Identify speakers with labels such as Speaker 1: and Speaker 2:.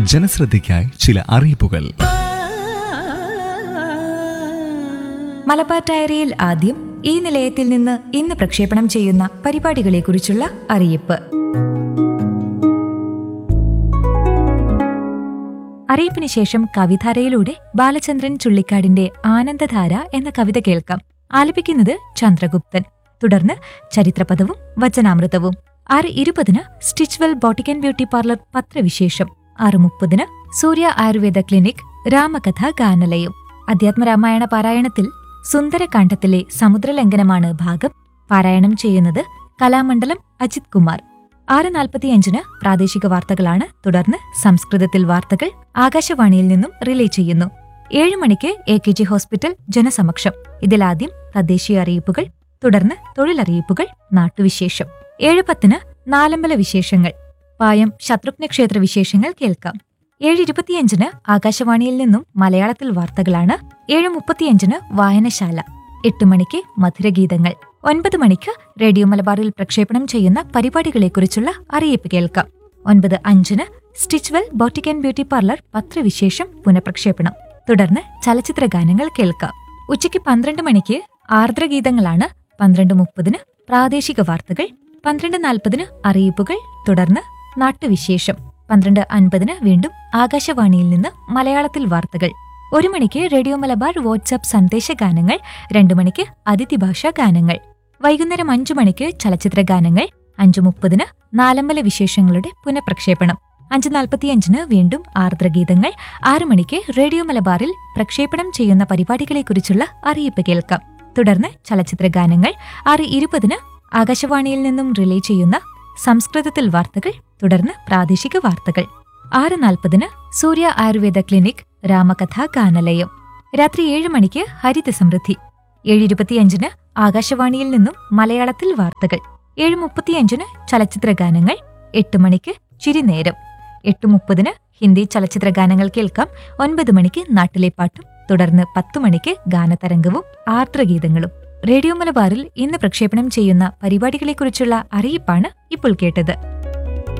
Speaker 1: ജനശ്രദ്ധയ്ക്കായി ചില അറിയിപ്പുകൾ
Speaker 2: മലബാർ ഡയറിയിൽ ആദ്യം ഈ നിലയത്തിൽ നിന്ന് ഇന്ന് പ്രക്ഷേപണം ചെയ്യുന്ന പരിപാടികളെക്കുറിച്ചുള്ള അറിയിപ്പ് അറിയിപ്പിന് ശേഷം കവിധാരയിലൂടെ ബാലചന്ദ്രൻ ചുള്ളിക്കാടിന്റെ ആനന്ദധാര എന്ന കവിത കേൾക്കാം ആലപിക്കുന്നത് ചന്ദ്രഗുപ്തൻ തുടർന്ന് ചരിത്രപദവും വചനാമൃതവും ആറ് ഇരുപതിന് Stitchwell boutique and beauty parlour പത്രവിശേഷം ആറ് മുപ്പതിന് സൂര്യ ആയുർവേദ ക്ലിനിക് രാമകഥ ഗാനലയം അധ്യാത്മരാമായണ പാരായണത്തിൽ സുന്ദരകാന്ഡത്തിലെ സമുദ്രലംഘനമാണ് ഭാഗം പാരായണം ചെയ്യുന്നത് കലാമണ്ഡലം അജിത് കുമാർ ആറ് നാൽപ്പത്തിയഞ്ചിന് പ്രാദേശിക വാർത്തകളാണ് തുടർന്ന് സംസ്കൃതത്തിൽ വാർത്തകൾ ആകാശവാണിയിൽ നിന്നും റിലേ ചെയ്യുന്നു ഏഴ് മണിക്ക് എ കെ ജി ഹോസ്പിറ്റൽ ജനസമക്ഷം ഇതിലാദ്യം തദ്ദേശീയ അറിയിപ്പുകൾ തുടർന്ന് തൊഴിലറിയിപ്പുകൾ നാട്ടുവിശേഷം ഏഴ് പത്തിന് നാലമ്പല വിശേഷങ്ങൾ പായം ശത്രുഘ്ന ക്ഷേത്ര വിശേഷങ്ങൾ കേൾക്കാം ഏഴ് ഇരുപത്തിയഞ്ചിന് ആകാശവാണിയിൽ നിന്നും മലയാളത്തിൽ വാർത്തകളാണ് ഏഴ് മുപ്പത്തിയഞ്ചിന് വായനശാല എട്ട് മണിക്ക് മധുരഗീതങ്ങൾ ഒൻപത് മണിക്ക് റേഡിയോ മലബാറിൽ പ്രക്ഷേപണം ചെയ്യുന്ന പരിപാടികളെക്കുറിച്ചുള്ള അറിയിപ്പ് കേൾക്കാം ഒൻപത് അഞ്ചിന് Stitchwell boutique and beauty parlour പത്രവിശേഷം പുനഃപ്രക്ഷേപണം തുടർന്ന് ചലച്ചിത്ര ഗാനങ്ങൾ കേൾക്കാം ഉച്ചയ്ക്ക് പന്ത്രണ്ട് മണിക്ക് ആർദ്രഗീതങ്ങളാണ് പന്ത്രണ്ട് മുപ്പതിന് പ്രാദേശിക വാർത്തകൾ പന്ത്രണ്ട് നാൽപ്പതിന് അറിയിപ്പുകൾ തുടർന്ന് നാട്ടുവിശേഷം പന്ത്രണ്ട് അൻപതിന് വീണ്ടും ആകാശവാണിയിൽ നിന്ന് മലയാളത്തിൽ വാർത്തകൾ ഒരു മണിക്ക് റേഡിയോ മലബാർ വാട്സാപ്പ് സന്ദേശ ഗാനങ്ങൾ രണ്ടു മണിക്ക് അതിഥി ഭാഷാ ഗാനങ്ങൾ വൈകുന്നേരം അഞ്ചു മണിക്ക് ചലച്ചിത്ര ഗാനങ്ങൾ അഞ്ചു മുപ്പതിന് നാലമ്പല വിശേഷങ്ങളുടെ പുനഃപ്രക്ഷേപണം അഞ്ച് നാൽപ്പത്തിയഞ്ചിന് വീണ്ടും ആർദ്രഗീതങ്ങൾ ആറു മണിക്ക് റേഡിയോ മലബാറിൽ പ്രക്ഷേപണം ചെയ്യുന്ന പരിപാടികളെക്കുറിച്ചുള്ള അറിയിപ്പ് കേൾക്കാം തുടർന്ന് ചലച്ചിത്ര ഗാനങ്ങൾ ആറ് ഇരുപതിന് ആകാശവാണിയിൽ നിന്നും റിലേ ചെയ്യുന്ന സംസ്കൃതത്തിൽ വാർത്തകൾ തുടർന്ന് പ്രാദേശിക വാർത്തകൾ ആറ് നാൽപ്പതിന് സൂര്യ ആയുർവേദ ക്ലിനിക് രാമകഥ ഗാനലയം രാത്രി ഏഴ് മണിക്ക് ഹരിത സമൃദ്ധി ഏഴ് ഇരുപത്തിയഞ്ചിന് ആകാശവാണിയിൽ നിന്നും മലയാളത്തിൽ വാർത്തകൾ ഏഴ് മുപ്പത്തിയഞ്ചിന് ചലച്ചിത്ര ഗാനങ്ങൾ എട്ട് മണിക്ക് ചിരിനേരം എട്ട് മുപ്പതിന് ഹിന്ദി ചലച്ചിത്ര ഗാനങ്ങൾ കേൾക്കാം ഒൻപത് മണിക്ക് നാട്ടിലെ പാട്ടും തുടർന്ന് പത്തു മണിക്ക് ഗാനതരംഗവും ആർദ്രഗീതങ്ങളും റേഡിയോ മലബാറിൽ ഇന്ന് പ്രക്ഷേപണം ചെയ്യുന്ന പരിപാടികളെക്കുറിച്ചുള്ള അറിയിപ്പാണ് ഇപ്പോൾ കേട്ടത്